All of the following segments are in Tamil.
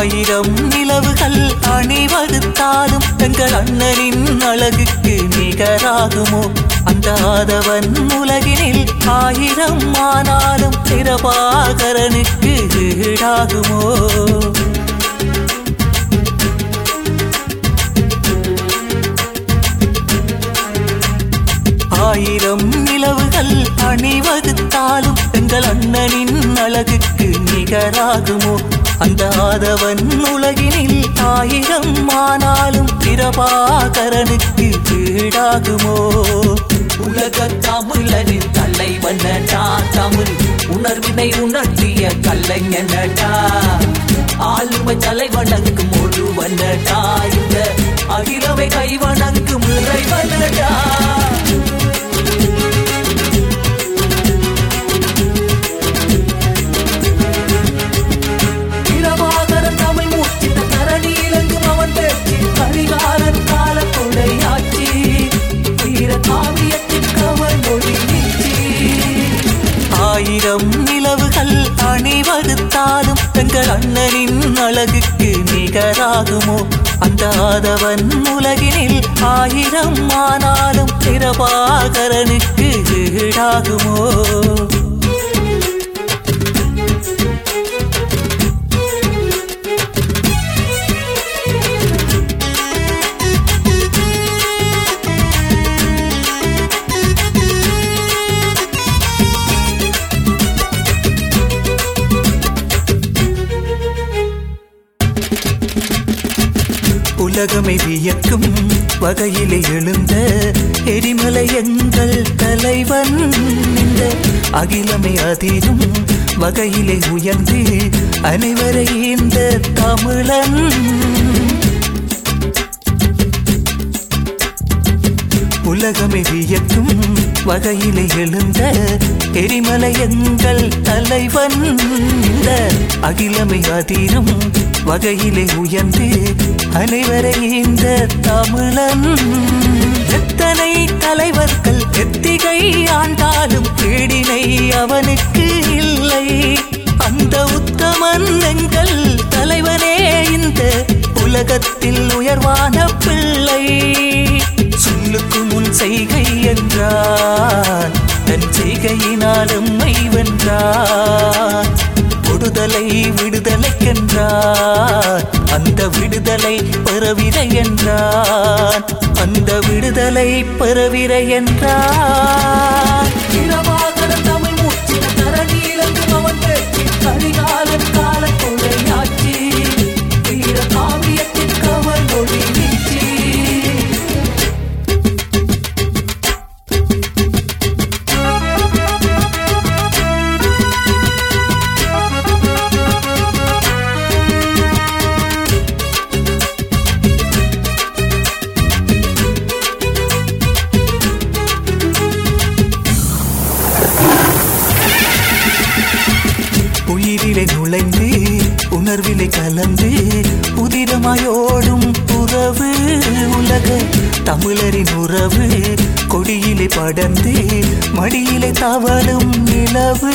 ஆயிரம் நிலவுகள் அணிவகுத்தாலும் எங்கள் அண்ணனின் அழகுக்கு நிகராகுமோ அந்த ஆதவன் உலகினில் ஆயிரம் ஆனாலும் பிரபாகரனுக்கு ஈடாகுமோ ஆயிரம் நிலவுகள் அணிவகுத்தாலும் எங்கள் அண்ணனின் அழகுக்கு நிகராகுமோ அந்த ஆதவன் உலகினில் ஆயிரம் ஆனாலும் பிரபாகரனுக்கு ஈடாகுமோ உலக தமிழரின் தலைவனடா தமிழ் உணர்வினை உணர்த்திய கலைஞனடா ஆளுமை தலைவணங்கும் ஒருவனடா இந்த அகிலவை கைவணங்கும் இறைவனடா பிரபாகரன் தமிழ் மூச்சித்த தரணியிலங்கும் அவன் பேச்சு கரிகாலன் கால கொடையாச்சி வீர காவியத்திற்கு அவன் மொழி நீச்சி ஆயிரம் நிலவுகள் அணிவகுத்தாலும் எங்கள் அண்ணனின் அழகுக்கு நிகராகுமோ அந்த ஆதவன் உலகினில் ஆயிரம் ஆனாலும் பிரபாகரனுக்கு ஈடாகுமோ உலகமை வியக்கும் வகையிலே எழுந்த எரிமலை எங்கள் தலைவன் இந்த அகிலமை அதிரும் வகையிலே உயர்ந்து அனைவரை இந்த தமிழன் உலகமை வியக்கும் வகையிலே எழுந்த எரிமலை எங்கள் தலைவன் இந்த அகிலமை அதிரும் வகையிலே உயர்ந்து அனைவரை இந்த தமிழன் எத்தனை தலைவர்கள் எத்திகை ஆண்டாலும் கேடினை அவனுக்கு இல்லை அந்த உத்தமன் எங்கள் தலைவனே இந்த உலகத்தில் உயர்வான பிள்ளை சொல்லுக்கு முன் செய்கை என்றான் தன் செய்கையினால் எம்மை வென்றான் விடுதலை விடுதலைக்கென்றான் அந்த விடுதலை பெறவிரை என்றான் அந்த விடுதலை பெறவிரை என்றான் பிரபாகரன் தமிழ் மூச்சின தரணியிலங்கும் அவன் பேச்சு கரிகாலன் கால கொடையாச்சி வீர காவியத்திற்கு அவன் மொழி நீச்சி உயிரிலே நுழைந்து உணர்விலே கலந்து உதிரமாயோடும் உறவு உலக தமிழரின் உறவு கொடியிலே படர்ந்து மடியிலே தவழும் நிலவு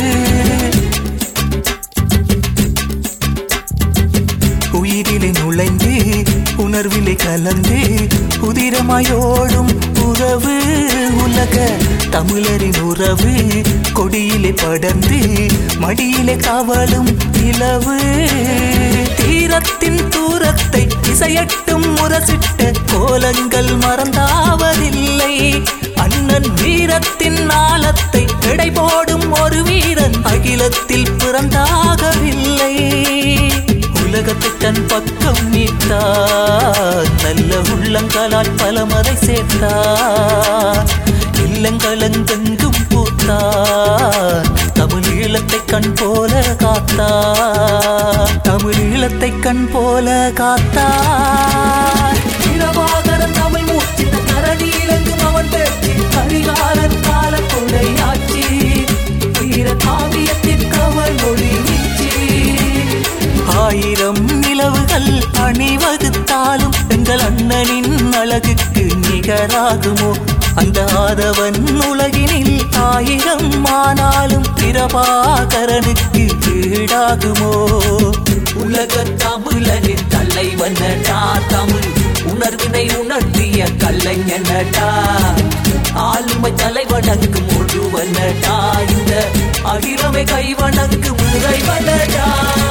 உயிரிலே நுழைந்து உணர்விலே கலந்து உதிரமாயோடும் உறவு உலக தமிழரின் உறவு கொடியிலே படர்ந்து மடியிலே காவலும் நிலவு தீரத்தின் தூரத்தை இசையட்டும் முரசிட்ட கோலங்கள் மறந்தாவதில்லை அண்ணன் வீரத்தின் ஆழத்தை எடை போடும் ஒரு வீரன் அகிலத்தில் பிறந்தாகவில்லை உலகத்தை தன் பக்கம் நீத்தார் நல்ல உள்ளங்களால் பலமறை சேர்த்தார் இல்லங்களெங்கெங்கும் பூத்தார் தமிழ் ஈழத்தை கண் போல காத்தார் தமிழ் ஈழத்தை கண் போல காத்தார் பிரபாகரன் தமிழ் மூச்சின தரணியிலங்கும் அவன் பேச்சு கரிகாலன் கால கொடையாச்சி வீர காவியத்திற்கு அவன் மொழி நீச்சி ஆயிரம் நிலவுகள் அணிவகுத்தாலும் எங்கள் அண்ணனின் அழகுக்கு நிகராகுமோ அந்த ஆதவன் உலகினில் ஆயிரம் ஆனாலும் பிரபாகரனுக்கு ஈடாகுமோ உலக தமிழனின் தலைவனடா தமிழ் உணர்வினை உணர்த்திய கலைஞனடா ஆளுமை தலைவனுக்கு முழுவனடா இந்த அகிரமை கைவனுக்கு முறைவனடா